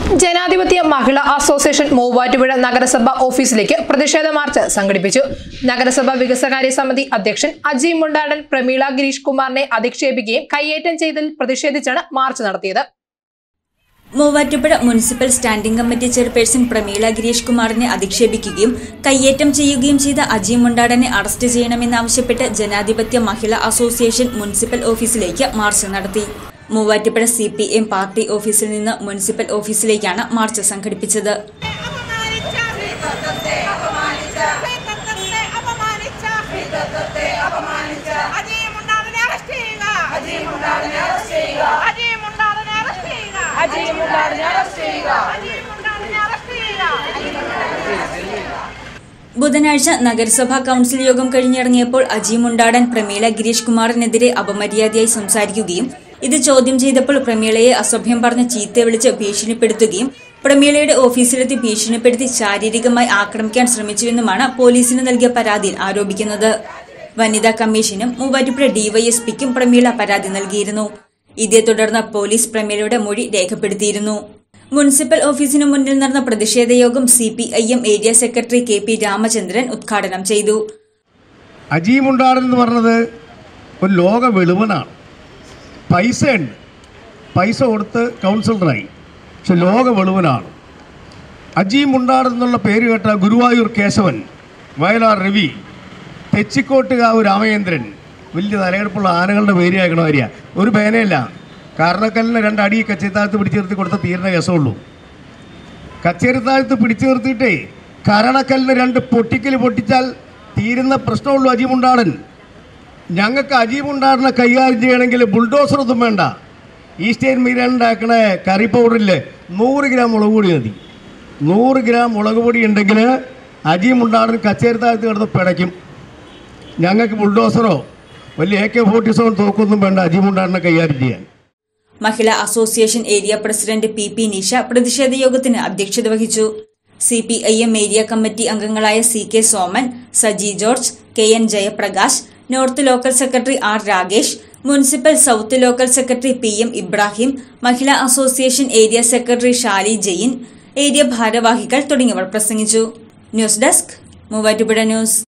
ജനാധിപത്യ മഹിളാ അസോസിയേഷൻ മൂവാറ്റുപുഴ നഗരസഭ ഓഫീസിലേക്ക് പ്രതിഷേധ മാർച്ച് സംഘടിപ്പിച്ചു നഗരസഭ വികസകാര്യ സമിതി അധ്യക്ഷൻ അജയ് മുണ്ടാടൻ പ്രമീള ഗിരീഷ് കുമാറിനെ അധിക്ഷേപിക്കുകയും കയ്യേറ്റം ചെയ്തതിൽ പ്രതിഷേധിച്ചാണ് മാർച്ച് നടത്തിയത് Muvattupuzha municipal standing committee chairperson Prameela Gireesh കുമാറിനെ അധിക്ഷേപിക്കുകയും കയ്യേറ്റം ചെയ്യുകയും ചെയ്ത അജി മുണ്ടാടനെ അറസ്റ്റ് ചെയ്യണമെന്നാവശ്യപ്പെട്ട് ജനാധിപത്യ മഹിളാ അസോസിയേഷൻ മുനിസിപ്പൽ ഓഫീസിലേക്ക് മാർച്ച് നടത്തി Muvattupuzha C P M party ഓഫീസിൽ നിന്ന് മുനിസിപ്പൽ ഓഫീസിലേക്കാണ് മാർച്ച് സംഘടിപ്പിച്ചത് അപമാനിച്ച ഹിതത്വത്തെ അപമാനിച്ച ഹിതത്വത്തെ അപമാനിച്ച ഹിതത്വത്തെ അപമാനിച്ച അജയമുണ്ടാറിനെ അറസ്റ്റ് ചെയ്യുക അജയമുണ്ടാറിനെ അറസ്റ്റ് ചെയ്യുക അജയമുണ്ടാറിനെ അറസ്റ്റ് ചെയ്യുക അജയമുണ്ടാറിനെ അറസ്റ്റ് ചെയ്യുക അജയമുണ്ടാറിനെ അറസ്റ്റ് ചെയ്യുക ബുധനാഴ്ച നഗരസഭാ കൌൺസിൽ യോഗം കഴിഞ്ഞിറങ്ങിയപ്പോൾ അജി മുണ്ടാടൻ പ്രമീള ഗിരീഷ് കുമാറിനെതിരെ അപമര്യാദയായി സംസാരിക്കുകയും ഇത് ചോദ്യം ചെയ്തപ്പോൾ പ്രമീളയെ അസഭ്യം പറഞ്ഞ് ചീത്ത വിളിച്ച് ഭീഷണിപ്പെടുത്തുകയും പ്രമീളയുടെ ഓഫീസിലെത്തി ഭീഷണിപ്പെടുത്തി ശാരീരികമായി ആക്രമിക്കാൻ ശ്രമിച്ചുവെന്നുമാണ് പോലീസിന് നൽകിയ പരാതിയിൽ ആരോപിക്കുന്നത് വനിതാ കമ്മീഷനും മൂവാറ്റുപുഴ ഡിവൈഎസ്പിക്കും പ്രമീള പരാതി നൽകിയിരുന്നു ഇതേ തുടർന്ന് പോലീസ് പ്രമീളയുടെ മൊഴി രേഖപ്പെടുത്തിയിരുന്നു മുനിസിപ്പൽ ഓഫീസിനു മുന്നിൽ നടന്ന പ്രതിഷേധ യോഗം C P I M area secretary K P Ramachandran ഉദ്ഘാടനം ചെയ്തു അജീമുണ്ടാടൻ എന്ന് പറഞ്ഞത് ഒരു ലോക വെളുവനാണ് പൈസ ഉണ്ട് പൈസ കൊടുത്ത് കൗൺസിലറായി പക്ഷെ ലോക വെളുവനാണ് അജീമുണ്ടാടൻ എന്നുള്ള പേര് കേട്ട ഗുരുവായൂർ കേശവൻ വയലാർ രവി തെച്ചിക്കോട്ടുകാവ് രാമചന്ദ്രൻ വലിയ തലയെടുപ്പുള്ള ആനകളുടെ പേര് കേൾക്കണ വരിക ഒരു പേനയല്ല കാരണക്കല്ലിന് രണ്ട് അടി കച്ചേത്താഴത്ത് പിടിച്ചു നിർത്തി കൊടുത്ത തീരണ കേസമുള്ളൂ കച്ചേരിത്താഴത്ത് പിടിച്ചു നിർത്തിയിട്ടേ കരണക്കല്ലിന് രണ്ട് പൊട്ടിക്കൽ പൊട്ടിച്ചാൽ തീരുന്ന പ്രശ്നമുള്ളൂ അജീമുണ്ടാടൻ ഞങ്ങൾക്ക് അജീമുണ്ടാടനെ കൈകാര്യം ചെയ്യണമെങ്കിൽ ബുൾഡോസർ ഒന്നും വേണ്ട ഈസ്റ്റേൺ മീരാൻ ഉണ്ടാക്കണ കറി പൗഡറിൽ നൂറ് ഗ്രാം മുളക് പൊടി മതി നൂറ് ഗ്രാം മുളക് പൊടി ഉണ്ടെങ്കിൽ അജീമുണ്ടാടൻ കച്ചേരിത്താഴത്ത് കിടന്ന് പിടയ്ക്കും ഞങ്ങൾക്ക് ബുൾഡോസറോ വലിയ എ കെ ഫോർട്ടി സെവൻ തോക്കൊന്നും വേണ്ട അജീമുണ്ടാടനെ കൈകാര്യം ചെയ്യാൻ മഹിളാ association area president P P Nisha പ്രതിഷേധ യോഗത്തിന് അധ്യക്ഷത വഹിച്ചു C P I M area committee അംഗങ്ങളായ C K Soman Saji George K N Jayaprakash north local secretary R Ragesh municipal south local secretary P M Ibrahim മഹിളാ association area secretary Shali Jain area ഭാരവാഹികൾ തുടങ്ങിയവർ പ്രസംഗിച്ചു ന്യൂസ് ഡെസ്ക് മൂവാറ്റുപുഴ ന്യൂസ്